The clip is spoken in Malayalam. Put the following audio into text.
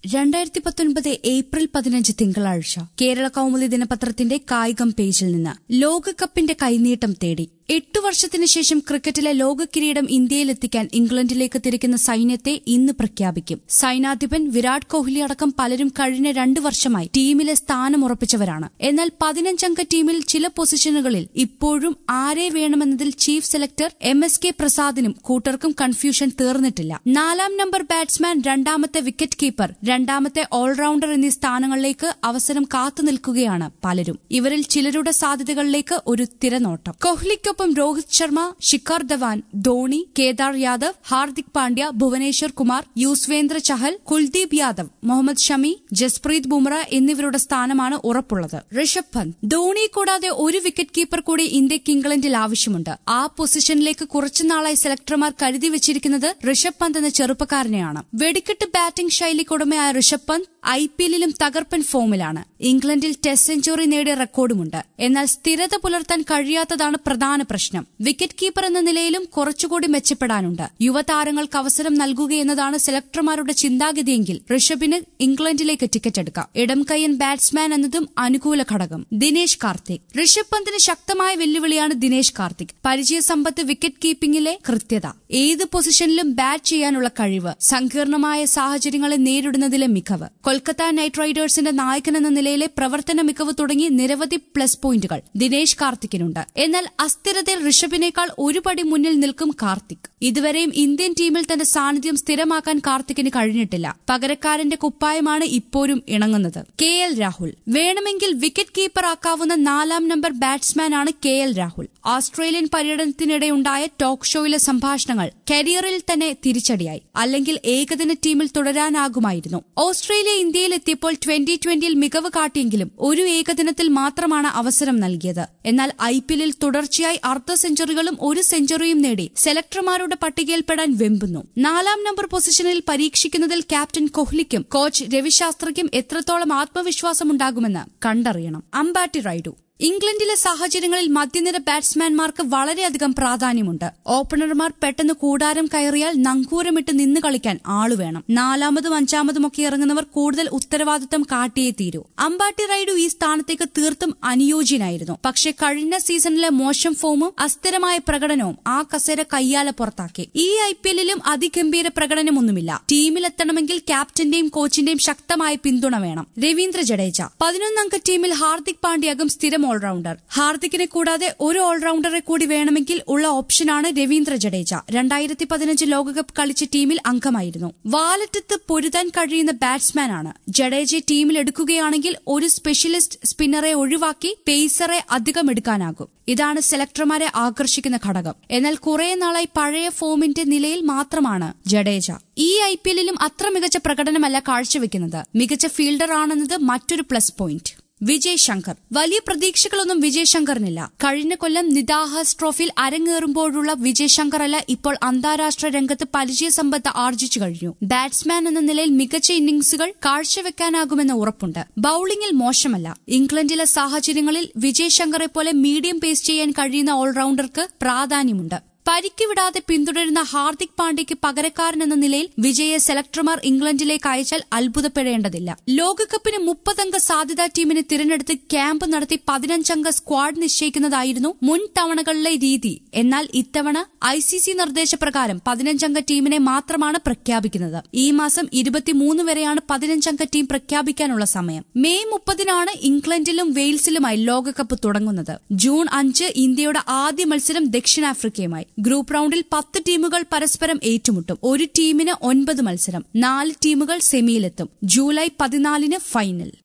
രണ്ടായിരത്തി പത്തൊൻപത് ഏപ്രിൽ പതിനഞ്ച് തിങ്കളാഴ്ച കേരള കൗമുദി ദിനപത്രത്തിന്റെ കായികം പേജിൽ നിന്ന് ലോകകപ്പിന്റെ കൈനീട്ടം തേടി എട്ടു വർഷത്തിനു ശേഷം ക്രിക്കറ്റിലെ ലോക കിരീടം ഇന്ത്യയിലെത്തിക്കാൻ ഇംഗ്ലണ്ടിലേക്ക് തിരിക്കുന്ന സൈന്യത്തെ ഇന്ന് പ്രഖ്യാപിക്കും സൈനാധിപൻ വിരാട് കോഹ്ലി അടക്കം പലരും കഴിഞ്ഞ രണ്ടു വർഷമായി ടീമിലെ സ്ഥാനമുറപ്പിച്ചവരാണ് എന്നാൽ പതിനഞ്ചംഗ ടീമിൽ ചില പൊസിഷനുകളിൽ ഇപ്പോഴും ആരെ വേണമെന്നതിൽ chief selector M S K പ്രസാദിനും കൂട്ടർക്കും കൺഫ്യൂഷൻ തീർന്നിട്ടില്ല നാലാം നമ്പർ ബാറ്റ്സ്മാൻ രണ്ടാമത്തെ വിക്കറ്റ് കീപ്പർ രണ്ടാമത്തെ ഓൾറൌണ്ടർ എന്നീ സ്ഥാനങ്ങളിലേക്ക് അവസരം കാത്തുനിൽക്കുകയാണ് പലരും ഇവരിൽ ചിലരുടെ സാധ്യതകളിലേക്ക് ഒരു തിരനോട്ടം കോഹ്ലിക്കൊപ്പം രോഹിത് ശർമ്മ ശിഖർ ധവാൻ ധോണി കേദാർ യാദവ് ഹാർദിക് പാണ്ഡ്യ ഭുവനേശ്വർ കുമാർ യുസ്വേന്ദ്ര ചഹൽ കുൽദീപ് യാദവ് മുഹമ്മദ് ഷമി ജസ്പ്രീത് ബുംറ എന്നിവരുടെ സ്ഥാനമാണ് ഉറപ്പുള്ളത് ഋഷഭ് പന്ത് ധോണി കൂടാതെ ഒരു വിക്കറ്റ് കീപ്പർ കൂടി ഇന്ത്യക്ക് ഇംഗ്ലണ്ടിൽ ആവശ്യമുണ്ട് ആ പൊസിഷനിലേക്ക് കുറച്ചുനാളായി സെലക്ടർമാർ കരുതി വെച്ചിരിക്കുന്നത് ഋഷഭ് പന്ത് എന്ന ചെറുപ്പക്കാരനെയാണ് വെടിക്കെട്ട് ബാറ്റിംഗ് ശൈലിക്കുടമയായ ഋഷഭ് പന്ത് ഐ പി എല്ലിലും തകർപ്പൻ ഫോമിലാണ് ഇംഗ്ലണ്ടിൽ ടെസ്റ്റ് സെഞ്ചുറി നേടിയ റെക്കോർഡുമുണ്ട് എന്നാൽ സ്ഥിരത പുലർത്താൻ കഴിയാത്തതാണ് പ്രധാന പ്രശ്നം വിക്കറ്റ് കീപ്പർ എന്ന നിലയിലും കുറച്ചുകൂടി മെച്ചപ്പെടാനുണ്ട് യുവതാരങ്ങൾക്ക് അവസരം നൽകുകയെന്നതാണ് സെലക്ടർമാരുടെ ചിന്താഗതിയെങ്കിൽ ഋഷഭിന് ഇംഗ്ലണ്ടിലേക്ക് ടിക്കറ്റ് എടുക്കാം ഇടം കയ്യൻ ബാറ്റ്സ്മാൻ എന്നതും അനുകൂല ഘടകം ദിനേശ് കാർത്തിക് ഋഷഭ് പന്തിന് ശക്തമായ വെല്ലുവിളിയാണ് ദിനേശ് കാർത്തിക് പരിചയസമ്പത്ത് വിക്കറ്റ് കീപ്പിംഗിലെ കൃത്യത ഏത് പൊസിഷനിലും ബാറ്റ് ചെയ്യാനുള്ള കഴിവ് സങ്കീർണമായ സാഹചര്യങ്ങളെ നേരിടുന്നതിലെ മികവ് കൊൽക്കത്ത നൈറ്റ് റൈഡേഴ്സിന്റെ നായകൻ എന്ന നിലയിലെ പ്രവർത്തന മികവ് തുടങ്ങി നിരവധി പ്ലസ് പോയിന്റുകൾ ദിനേശ് കാർത്തിക്കിനുണ്ട് എന്നാൽ അസ്ഥിരതയിൽ ഋഷഭിനേക്കാൾ ഒരു പടി മുന്നിൽ നിൽക്കും കാർത്തിക് ഇതുവരെയും ഇന്ത്യൻ ടീമിൽ തന്റെ സാന്നിധ്യം സ്ഥിരമാക്കാൻ കാർത്തിക്കിന് കഴിഞ്ഞിട്ടില്ല പകരക്കാരന്റെ കുപ്പായമാണ് ഇപ്പോഴും ഇണങ്ങുന്നത് കെ എൽ രാഹുൽ വേണമെങ്കിൽ വിക്കറ്റ് കീപ്പർ ആക്കാവുന്ന നാലാം നമ്പർ ബാറ്റ്സ്മാനാണ് കെ എൽ രാഹുൽ ഓസ്ട്രേലിയൻ പര്യടനത്തിനിടെയുണ്ടായ ടോക്ക് ഷോയിലെ സംഭാഷണങ്ങൾ കരിയറിൽ തന്നെ തിരിച്ചടിയായി അല്ലെങ്കിൽ ഏകദിന ടീമിൽ തുടരാനാകുമായിരുന്നു ഓസ്ട്രേലിയ ഇന്ത്യയിൽ എത്തിയപ്പോൾ ട്വന്റി ട്വന്റിയിൽ മികവ് കാട്ടിയെങ്കിലും ഒരു ഏകദിനത്തിൽ മാത്രമാണ് അവസരം നൽകിയത് എന്നാൽ ഐ പി എല്ലിൽ തുടർച്ചയായി അർദ്ധ സെഞ്ചുറികളും ഒരു സെഞ്ചുറിയും നേടി സെലക്ടർമാരുടെ പട്ടികയിൽപ്പെടാൻ വെമ്പുന്നു നാലാം നമ്പർ പൊസിഷനിൽ പരീക്ഷിക്കുന്നതിൽ ക്യാപ്റ്റൻ കോഹ്ലിക്കും കോച്ച് രവിശാസ്ത്രയ്ക്കും എത്രത്തോളം ആത്മവിശ്വാസമുണ്ടാകുമെന്ന് കണ്ടറിയണം അമ്പാട്ടി റൈഡു ഇംഗ്ലണ്ടിലെ സാഹചര്യങ്ങളിൽ മധ്യനിര ബാറ്റ്സ്മാൻമാർക്ക് വളരെയധികം പ്രാധാന്യമുണ്ട് ഓപ്പണർമാർ പെട്ടെന്ന് കൂടാരം കയറിയാൽ നങ്കൂരമിട്ട് നിന്ന് കളിക്കാൻ ആളുവേണം നാലാമതും അഞ്ചാമതുമൊക്കെ ഇറങ്ങുന്നവർ കൂടുതൽ ഉത്തരവാദിത്തം കാട്ടിയേ തീരൂ അമ്പാട്ടി റൈഡു ഈ സ്ഥാനത്തേക്ക് തീർത്തും അനുയോജ്യനായിരുന്നു പക്ഷെ കഴിഞ്ഞ സീസണിലെ മോശം ഫോമും അസ്ഥിരമായ പ്രകടനവും ആ കസേര കയ്യാലെ പുറത്താക്കി ഈ ഐ പി എല്ലിലും അതിഗംഭീര പ്രകടനമൊന്നുമില്ല ടീമിലെത്തണമെങ്കിൽ ക്യാപ്റ്റന്റെയും കോച്ചിന്റെയും ശക്തമായ പിന്തുണ വേണം രവീന്ദ്ര ജഡേജ പതിനൊന്നംഗ ടീമിൽ ഹാർദിക് പാണ്ഡ്യകം സ്ഥിരം ഓൾറൌണ്ടർ ഹാർദിക്കിനെ കൂടാതെ ഒരു ഓൾറൌണ്ടറെ കൂടി വേണമെങ്കിൽ ഉള്ള ഓപ്ഷനാണ് രവീന്ദ്ര ജഡേജ രണ്ടായിരത്തി പതിനഞ്ച് ലോകകപ്പ് കളിച്ച ടീമിൽ അംഗമായിരുന്നു വാലറ്റത്ത് പൊരുതാൻ കഴിയുന്ന ബാറ്റ്സ്മാനാണ് ജഡേജയെ ടീമിൽ എടുക്കുകയാണെങ്കിൽ ഒരു സ്പെഷ്യലിസ്റ്റ് സ്പിന്നറെ ഒഴിവാക്കി പേസറെ അധികം എടുക്കാനാകും ഇതാണ് സെലക്ടർമാരെ ആകർഷിക്കുന്ന ഘടകം എന്നാൽ കുറെ നാളായി പഴയ ഫോമിന്റെ നിലയിൽ മാത്രമാണ് ജഡേജ ഈ ഐ പി എല്ലിലും അത്ര മികച്ച പ്രകടനമല്ല കാഴ്ചവെക്കുന്നത് മികച്ച ഫീൽഡർ ആണെന്നത് മറ്റൊരു പ്ലസ് പോയിന്റ് വിജയ് ശങ്കർ വലിയ പ്രതീക്ഷകളൊന്നും വിജയ് ശങ്കറിനില്ല കഴിഞ്ഞ കൊല്ലം നിദാഹസ് ട്രോഫിയിൽ അരങ്ങേറുമ്പോഴുള്ള വിജയ് ശങ്കർ അല്ല ഇപ്പോൾ അന്താരാഷ്ട്ര രംഗത്ത് പരിചയസമ്പത്ത് ആർജിച്ചു കഴിഞ്ഞു ബാറ്റ്സ്മാൻ എന്ന നിലയിൽ മികച്ച ഇന്നിംഗ്സുകൾ കാഴ്ചവെക്കാനാകുമെന്ന് ഉറപ്പുണ്ട് ബൌളിംഗിൽ മോശമല്ല ഇംഗ്ലണ്ടിലെ സാഹചര്യങ്ങളിൽ വിജയ് ശങ്കറെ പോലെ മീഡിയം പേസ് ചെയ്യാൻ കഴിയുന്ന ഓൾറൌണ്ടർക്ക് പ്രാധാന്യമുണ്ട് പരിക്ക് വിടാതെ പിന്തുടരുന്ന ഹാർദിക് പാണ്ഡ്യയ്ക്ക് പകരക്കാരൻ എന്ന നിലയിൽ വിജയെ സെലക്ടർമാർ ഇംഗ്ലണ്ടിലേക്ക് അയച്ചാൽ അത്ഭുതപ്പെടേണ്ടതില്ല ലോകകപ്പിന് മുപ്പതംഗ സാധ്യതാ ടീമിനെ തിരഞ്ഞെടുത്ത് ക്യാമ്പ് നടത്തി പതിനഞ്ചംഗ സ്ക്വാഡ് നിശ്ചയിക്കുന്നതായിരുന്നു മുൻ തവണകളിലെ രീതി എന്നാൽ ഇത്തവണ ഐ സി സി നിർദ്ദേശപ്രകാരം പതിനഞ്ചംഗ ടീമിനെ മാത്രമാണ് പ്രഖ്യാപിക്കുന്നത് ഈ മാസം ഇരുപത്തിമൂന്ന് വരെയാണ് പതിനഞ്ചംഗ ടീം പ്രഖ്യാപിക്കാനുള്ള സമയം മെയ് മുപ്പതിനാണ് ഇംഗ്ലണ്ടിലും വെയിൽസിലുമായി ലോകകപ്പ് തുടങ്ങുന്നത് ജൂൺ അഞ്ച് ഇന്ത്യയുടെ ആദ്യ മത്സരം ദക്ഷിണാഫ്രിക്കയുമായി ഗ്രൂപ്പ് റൌണ്ടിൽ പത്ത് ടീമുകൾ പരസ്പരം ഏറ്റുമുട്ടും ഒരു ടീമിന് ഒൻപത് മത്സരം നാല് ടീമുകൾ സെമിയിലെത്തും ജൂലൈ പതിനാലിന് ഫൈനൽ